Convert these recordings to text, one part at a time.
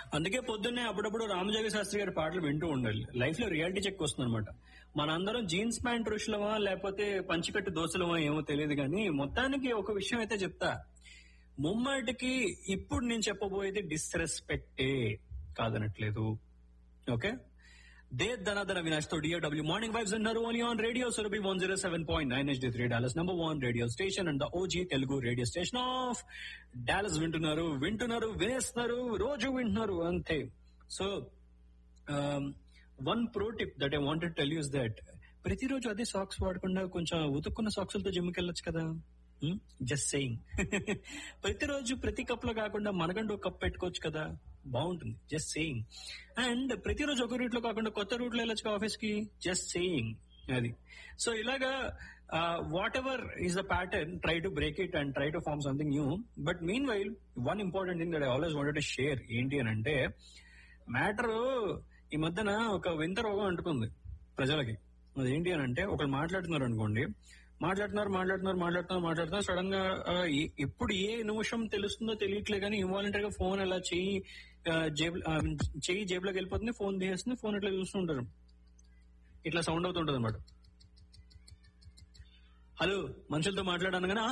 అందుకే పొద్దున్నే అప్పుడప్పుడు రామజోగి శాస్త్రి గారి పాటలు వింటూ ఉండాలి లైఫ్ లో రియాలిటీ చెక్ వస్తుంది అనమాట మనందరం జీన్స్ ప్యాంట్ రుషులమా లేకపోతే పంచికట్టు దోశలమా ఏమో తెలియదు కానీ మొత్తానికి ఒక విషయం అయితే చెప్తా ముమ్మాటికి ఇప్పుడు నేను చెప్పబోయేది డిస్రెస్పెక్టే కాదనట్లేదు ఓకే దే ధనాధన వినాష్ తో డిఓడబ్ల్యూ మార్నింగ్ వైబ్స్ ఉన్నారు only on radio Surabhi one zero seven point nine H three Dallas number one radio station and the OG Telugu radio station of Dallas వింటున్నారు వింటున్నారు వినేస్తున్నారు రోజు వింటున్నారు అంతే so one pro tip that I wanted tell use that ప్రతిరోజు అదే socks వాడకుండా కొంచెం ఉతుక్కున్న సాక్సులతో జిమ్కి వెళ్ళొచ్చు కదా జస్ట్ సెయింగ్ ప్రతిరోజు ప్రతి కప్ లో కాకుండా మనకంటూ ఒక కప్ పెట్టుకోవచ్చు కదా బాగుంటుంది జస్ట్ సేయింగ్ అండ్ ప్రతిరోజు ఒక రూట్ లో కాకుండా కొత్త రూట్ లో వెళ్ళొచ్చు ఆఫీస్ కి జస్ట్ సేయింగ్ అది సో ఇలాగా whatever is the pattern try to break it and try to form something new but meanwhile one important thing that I always wanted to share ఏంటి అని అంటే matter ఈ మధ్యన ఒక వింత రోగం అంటుకుంది ప్రజలకి అది ఏంటి అని అంటే ఒకరు మాట్లాడుతున్నారు అనుకోండి మాట్లాడుతున్నారు మాట్లాడుతున్నారు మాట్లాడుతున్నారు మాట్లాడుతున్నారు సడన్ గా ఆ, ఎ- ఎప్పుడు ఏ నిమిషం తెలుస్తుందో తెలియట్లే కానీ ఇన్వాలంటరీ గా ఫోన్ అలా చెయ్యి ఆ, జేబు ఆ, చెయ్యి జేబులోకి వెళ్ళిపోతుంది ఫోన్ తీసేస్తుంది ఫోన్ ఇట్లా చూస్తుంటారు ఇట్లా సౌండ్ అవుతుంటది అనమాట హలో మనుషులతో మాట్లాడాను కానీ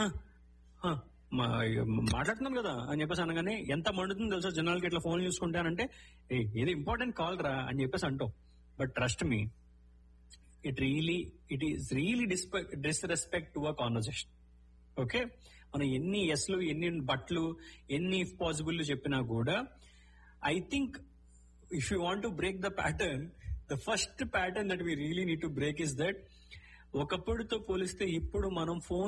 మాట్లాడుతున్నాను కదా అని చెప్పేసి అనగానే ఎంత మండుతుందో తెలుసా జనాలకి ఇట్లా ఫోన్ చూసుకుంటానంటే "ఏయ్, ఇది ఇంపార్టెంట్ కాల్ రా అని చెప్పేసి అంటాం but trust me it really it is really disrespect to a conversation okay మనం ఎన్ని ఎస్లు ఎన్ని బట్లు ఎన్ని ఇఫ్ పాసిబుల్ చెప్పినా కూడా I think if you want to break the pattern the first pattern that we really need to break is that ఒకప్పుడుతో పోలిస్తే ఇప్పుడు మనం ఫోన్